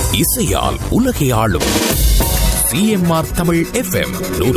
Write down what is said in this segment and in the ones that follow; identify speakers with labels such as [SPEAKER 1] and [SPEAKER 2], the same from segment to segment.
[SPEAKER 1] இசையால் உலகை ஆளும் CMR Tamil FM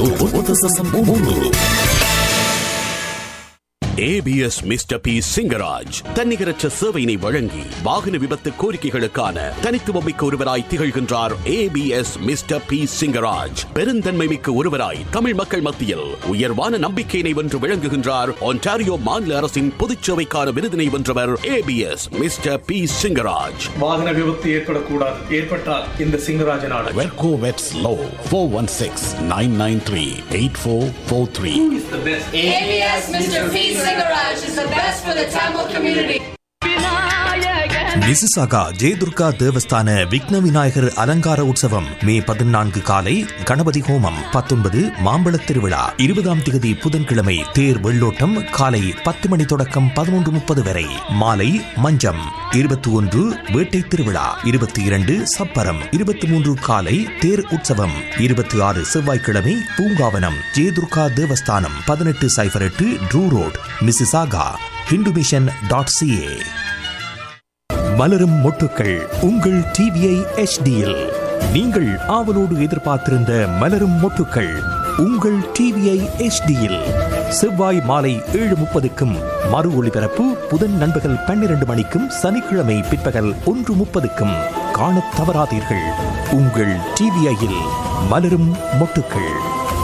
[SPEAKER 2] ABS mister P Singaraj தன்னிகரற்ற சேவையினை வழங்கி வாகன விபத்து கோரிக்கைகளுக்கான தனித்துவமிக்க ஒருவராய் திகழ்கின்றார் ஏபிஎஸ் மிஸ்டர் பி சிங்கராஜ் பெருந்தன்மை மிக்க ஒருவராய் தமிழ் மக்கள் மத்தியில் உயர்வான நம்பிக்கையினை வென்று விளங்குகின்றார் ஒன்டாரியோ மாநில அரசின் பொதுச்சேவைக்கான விருதினை வென்றவர் ஏபிஎஸ் மிஸ்டர் பி சிங்கராஜ்
[SPEAKER 3] வாகன விபத்து ஏற்படக்கூடாது ஏற்பட்டால் இந்த சிங்கராஜனால
[SPEAKER 2] வெர்கோ வெட்ஸ் லோ four one six nine nine three eight four four three
[SPEAKER 4] ABS Mr. P. Singaraj is the best for the Tamil community.
[SPEAKER 5] Mississauga Jayadurga Devasthana Vighna Vinayagar அலங்கார உற்சவம் மே பதினான்கு காலை கணபதி ஹோமம் பத்தொன்பது மாம்பழத் திருவிழா இருபதாம் திகதி புதன்கிழமை தேர் வெள்ளோட்டம் காலை பத்து மணி தொடக்கம் பதினொன்று முப்பது வரை மாலை மஞ்சம் இருபத்தி ஒன்று வேட்டை திருவிழா இருபத்தி இரண்டு சப்பரம் இருபத்தி மூன்று காலை தேர் உற்சவம் இருபத்தி ஆறு செவ்வாய்க்கிழமை பூங்காவனம் ஜெயதுர்கா தேவஸ்தானம் பதினெட்டு சைபர் எட்டு Drew road Mississauga Hindu mission dot CA மலரும் மொட்டுக்கள் உங்கள் டிவிஐ எச்டியில் நீங்கள் ஆவலோடு எதிர்பார்த்திருந்த மலரும் மொட்டுக்கள் உங்கள் டிவிஐ எச்டியில் செவ்வாய் மாலை ஏழு முப்பதுக்கும் மறு ஒளிபரப்பு புதன் நண்பகல் பன்னிரண்டு மணிக்கும் சனிக்கிழமை பிற்பகல் ஒன்று முப்பதுக்கும் காணத் தவறாதீர்கள் உங்கள் டிவிஐயில் மலரும் மொட்டுக்கள்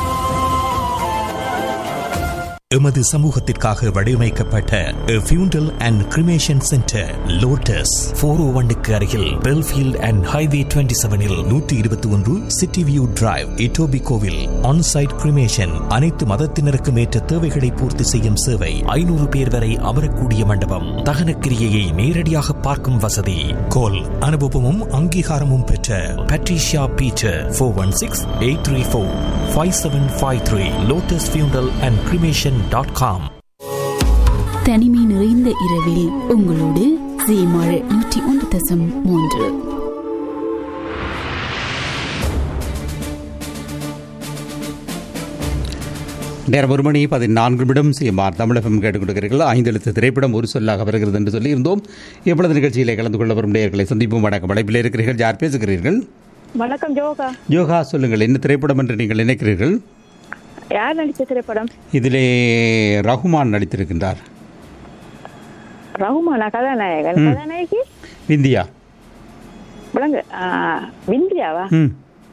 [SPEAKER 5] எமது சமூகத்திற்காக வடிவமைக்கப்பட்ட funeral and cremation centre Lotus four O ஒன்னுக்கு அருகில் பெல்ஃபீல்ட் அண்ட் ஹைவே டுவெண்ட்டி செவனில் நூற்றி இருபத்தி ஒன்று சிட்டி வியூ டிரைவ் இட்டோபி கோவில் ஆன்சைட் கிரிமேஷன் அனைத்து மதத்தினருக்கும் ஏற்ற தேவைகளை பூர்த்தி செய்யும் சேவை ஐநூறு பேர் வரை அமரக்கூடிய மண்டபம் தகனக்கிரியையை நேரடியாக பார்க்கும் வசதி கோல் அனுபவமும் அங்கீகாரமும் பெற்ற Patricia Beecher four one six eight three four five seven five three Lotus funeral and cremation dot com
[SPEAKER 6] தனிமை நிறைந்த இரவில் உங்களோடு சீமாழ் நூற்றி ஒன்று தசம் மூன்று
[SPEAKER 7] நேரம் ஒரு மணி பதினான்கு நிமிடம் சிஎம்ஆர் தமிழகம் கேட்டுக் கொடுக்கிறீர்கள் ஐந்து எழுத்து திரைப்படம் ஒரு சொல்லாக வருகிறது என்று சொல்லியிருந்தோம் இப்பொழுது நிகழ்ச்சியிலே கலந்து கொள்ள வரும் நேர்களை சந்திப்போம் வணக்கம் அழைப்பில் இருக்கிறீர்கள் யார் பேசுகிறீர்கள்
[SPEAKER 8] வணக்கம் ஜோகா
[SPEAKER 7] யோகா சொல்லுங்கள் என்ன திரைப்படம் என்று நீங்கள் நினைக்கிறீர்கள்
[SPEAKER 8] யார் நடிச்ச திரைப்படம்
[SPEAKER 7] இதிலே ரகுமான் நடித்திருக்கின்றார்
[SPEAKER 8] ரகுமானா கதாநாயகன்
[SPEAKER 7] ம்.
[SPEAKER 8] கதாநாயகி
[SPEAKER 7] விந்தியா
[SPEAKER 8] விளங்கு ஆ, விந்தியாவா
[SPEAKER 7] ம்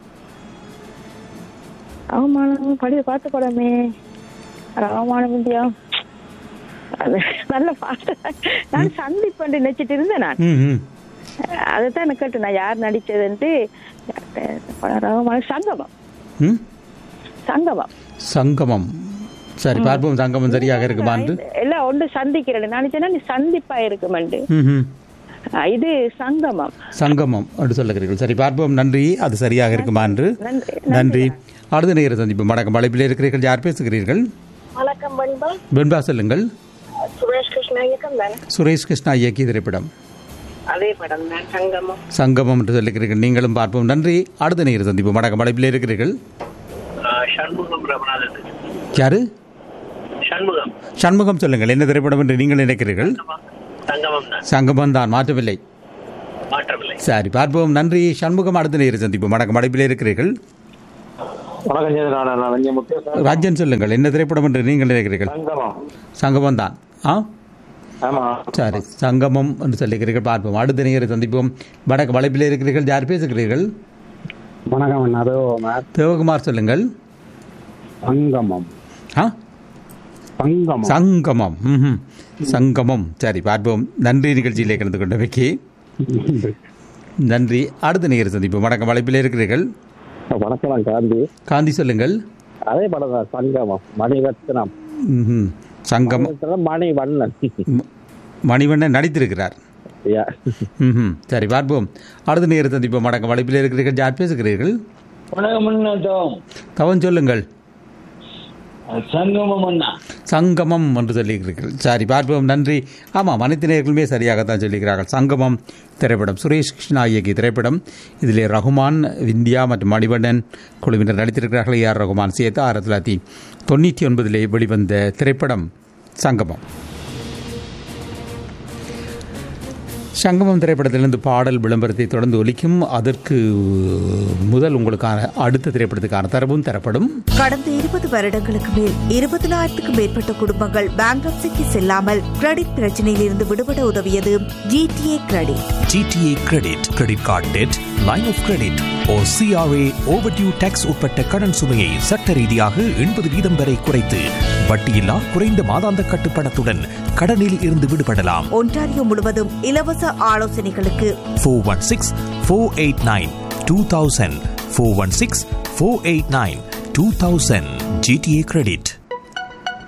[SPEAKER 8] ரகுமானம் படி பார்த்த படமே ரகுமானம் விந்தியா அது நல்ல பாட்டு நான் சந்திப்பண்டு நினைச்சிட்டு இருந்தேன் நான்
[SPEAKER 7] ம் ம்
[SPEAKER 8] அதுதான் எனக்கு கேட்டு நான் யார் நடிச்சதுன்ட்டு படம் ரகுமான் சங்கமம்
[SPEAKER 7] ம்
[SPEAKER 8] சங்கமம்
[SPEAKER 7] சங்கமம் சரி பார்ப்போம் சங்கமம் சரியாக இருக்குமா என்று
[SPEAKER 8] எல்லாம் ஒன்று சந்திக்கிறேன் நான் நினைச்சேன்னா நீ சந்திப்பா இருக்குமெண்டு
[SPEAKER 7] ம் ம்
[SPEAKER 8] ஆ, இது சங்கமம்
[SPEAKER 7] சங்கமம் என்று சொல்லுகிறீர்கள் சரி பார்ப்போம் நன்றி அது சரியாக இருக்குமா என்று
[SPEAKER 8] நன்றி
[SPEAKER 7] நன்றி அடுத்த நேர சந்திப்பு வணக்கம் அழைப்பில் இருக்கிறீர்கள் யார் பேசுகிறீர்கள்
[SPEAKER 8] வணக்கம் பண்பா
[SPEAKER 7] வெண்பா சொல்லுங்கள்
[SPEAKER 8] சுரேஷ் கிருஷ்ணா இயக்கம் தானே
[SPEAKER 7] சுரேஷ் கிருஷ்ணா இயக்கிய திரைப்படம்
[SPEAKER 8] அதே படம் தான் சங்கமம்
[SPEAKER 7] சங்கமம் என்று சொல்லுகிறீர்கள் நீங்களும் பார்ப்போம் நன்றி அடுத்த நேர சந்திப்பு வணக்கம் அழைப்பில் இருக்கிறீர்கள்
[SPEAKER 9] சண்முகம் ரமநாதன்
[SPEAKER 7] யாரு
[SPEAKER 9] சண்முகம்
[SPEAKER 7] சண்முகம் சொல்லுங்கள் என்ன திரைப்படம் என்று நீங்கள் நினைக்கிறீர்கள்
[SPEAKER 9] சங்கமம் தான்
[SPEAKER 7] சங்கமம் தான் மாற்றவில்லை
[SPEAKER 9] மாற்றவில்லை
[SPEAKER 7] சரி பார்ப்போம் நன்றி சண்முகம் அடுத்த நேர சந்திப்பு வணக்கம் அழைப்பில் இருக்கிறீர்கள்
[SPEAKER 9] வணக்கம் ஜெயதி, நான் நான் வெஞ்சமுத்து
[SPEAKER 7] ராஜன் சொல்லுங்கள் என்ன திரைப்படம் என்று நீங்கள் நினைக்கிறீர்கள்
[SPEAKER 9] சங்கமம்
[SPEAKER 7] சங்கமம் தான் ஆ
[SPEAKER 9] ஆமா
[SPEAKER 7] சரி சங்கமம் என்று சொல்லுகிறீர்கள் பார்ப்போம் அடுத்த நேர சந்திப்போம் வணக்கம் அழைப்பில் இருக்கிறீர்கள் யார் பேசுகிறீர்கள்
[SPEAKER 9] வணக்கம் அதோ
[SPEAKER 7] தேவகுமார் சொல்லுங்கள்
[SPEAKER 9] சங்கமம்
[SPEAKER 7] ஆ
[SPEAKER 9] சங்கமம்
[SPEAKER 7] சங்கமம் ம்ஹும். சங்கமம் சரி பார்ப்போம் நன்றி நிகழ்ச்சியிலே கலந்து கொண்டவைக்கு நன்றி அடுத்த நேர சந்திப்போம் வணக்கம் அழைப்பில் இருக்கிறீர்கள்
[SPEAKER 9] வணக்கம் காந்தி
[SPEAKER 7] காந்தி சொல்லுங்கள்
[SPEAKER 9] அதே படம் தான் சங்கமம் மணிரத்னம்
[SPEAKER 7] ம்ஹும். சங்கம்
[SPEAKER 9] மணி வண்ணன்
[SPEAKER 7] ம- மணிவண்ணன் நடித்திருக்கிறார் ம்ஹும். சரி பார்ப்போம் அடுத்த நேர சந்திப்போம் வணக்கம் அழைப்பில் இருக்கிறீர்கள் யார் பேசுகிறீர்கள்
[SPEAKER 9] வணக்கம்
[SPEAKER 7] தவன் சொல்லுங்கள்
[SPEAKER 9] சங்கமம் அண்ணா
[SPEAKER 7] சங்கமம் என்று சொல்லியிருக்கிறீர்கள் சரி பார்ப்போம் நன்றி ஆமாம் அனைத்து நேர்களுமே சரியாகத்தான் சொல்லியிருக்கிறார்கள் சங்கமம் திரைப்படம் சுரேஷ் கிருஷ்ணா இயக்கிய திரைப்படம் இதிலே ரகுமான் விந்தியா மற்றும் மணிவண்ணன் குழுவினர் நடித்திருக்கிறார்கள் ஏஆர் ரகுமான் சேர்த்து ஆயிரத்தி தொள்ளாயிரத்தி தொண்ணூற்றி ஒன்பதிலே வெளிவந்த திரைப்படம் சங்கமம் சங்கமம் திரைப்படத்திலிருந்து பாடல் விளம்பரத்தை தொடர்ந்து ஒலிக்கும் அதற்கு முதல் உங்களுக்கான அடுத்த திரைப்படத்துக்கான தரவும் தரப்படும்
[SPEAKER 10] கடந்த இருபது வருடங்களுக்கு மேல் இருபதனாயிரத்துக்கும் மேற்பட்ட குடும்பங்கள் பேங்க்ரப்சிக்கு செல்லாமல் கிரெடிட் பிரச்சனையில் இருந்து விடுபட உதவியது GTA credit
[SPEAKER 5] GTA credit credit card debt line of credit O CRA overdue tax உட்பட்ட கடன் சுமையை சட்ட ரீதியாக எண்பது வீதம் வரை குறைத்து வட்டியில்லா குறைந்த மாதாந்த கட்டுப்பணத்துடன் கடனில் இருந்து விடுபடலாம்
[SPEAKER 10] ஒன்டாரியோ முழுவதும் இலவச ஆலோசனைகளுக்கு
[SPEAKER 5] four one six four eight nine two thousand four one six four eight nine two thousand GTA credit